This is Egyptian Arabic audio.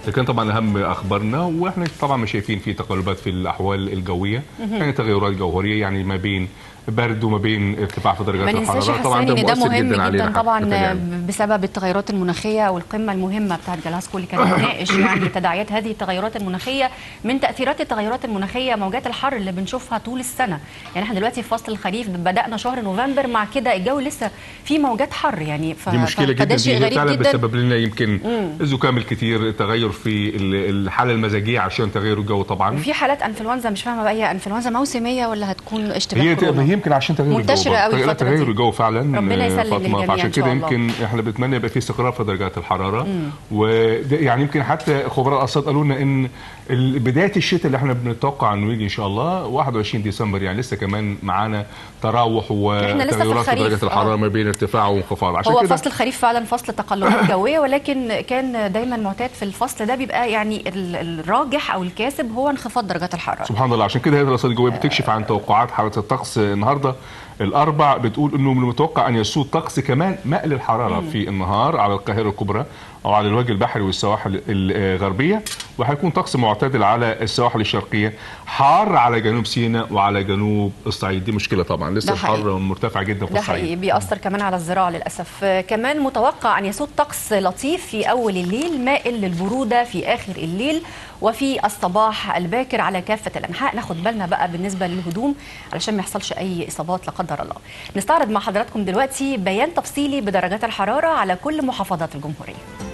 لكن طبعا اهم اخبارنا واحنا طبعا مش شايفين في تقلبات في الاحوال الجويه يعني تغيرات جوهريه يعني ما بين برد وما بين ارتفاع في درجات ما ننساش الحراره طبعا حساني ان ده مؤثر مهم جدا علينا جدا طبعا حقيقة يعني. بسبب التغيرات المناخيه والقمه المهمه بتاعت جلاسكو اللي كانت بتناقش يعني تداعيات هذه التغيرات المناخيه من تاثيرات التغيرات المناخيه موجات الحر اللي بنشوفها طول السنه يعني احنا دلوقتي في فصل الخريف بدانا شهر نوفمبر مع كده الجو لسه في موجات حر يعني ف... دي مشكله فده جدا شيء دي هي غريب فعلا جدا بتسبب لنا يمكن الزكام الكتير تغير في ال- الحاله المزاجيه عشان تغير الجو طبعا وفي حالات انفلونزا مش فاهمه بقى هي انفلونزا موسميه ولا هتكون اشتباه هي كورونا؟ هي يمكن عشان تغير منتشرة الجو قوي لا الفترة تغير دي. الجو فعلا ربنا آه، يسلم فاطمه للجميع فعشان إن شاء كده الله. يمكن احنا بنتمنى يبقى في استقرار في درجات الحراره وده يعني يمكن حتى خبراء الارصاد قالوا لنا ان ال- بدايه الشتاء اللي احنا بنتوقع انه يجي ان شاء الله 21 ديسمبر يعني لسه كمان معانا تراوح إحنا لسه في وتغيرات في الخريف، درجات الحراره آه. ما بين ارتفاع وانخفاض عشان هو كده فصل الخريف فعلا فصل تقلبات جويه ولكن كان دايما معتاد في الفصل ده بيبقى يعني ال- الراجح او الكاسب هو انخفاض درجات الحراره سبحان الله عشان كده هيئه الارصاد الجويه بتكشف عن توقعات حراره الطقس النهارده الاربع بتقول انه من المتوقع ان يسود طقس كمان مائل الحراره في النهار على القاهره الكبرى او على الوجه البحري والسواحل الغربيه وهيكون طقس معتدل على السواحل الشرقيه حار على جنوب سيناء وعلى جنوب الصعيد دي مشكله طبعا لسه ده حقيقي. الحر مرتفع جدا في ده الصعيد حقيقي بيأثر كمان على الزراعة للأسف آه، كمان متوقع أن يسود طقس لطيف في أول الليل مائل للبرودة في آخر الليل وفي الصباح الباكر على كافة الأنحاء ناخد بالنا بقى بالنسبة للهدوم علشان ما يحصلش أي إصابات لا قدر الله نستعرض مع حضراتكم دلوقتي بيان تفصيلي بدرجات الحرارة على كل محافظات الجمهورية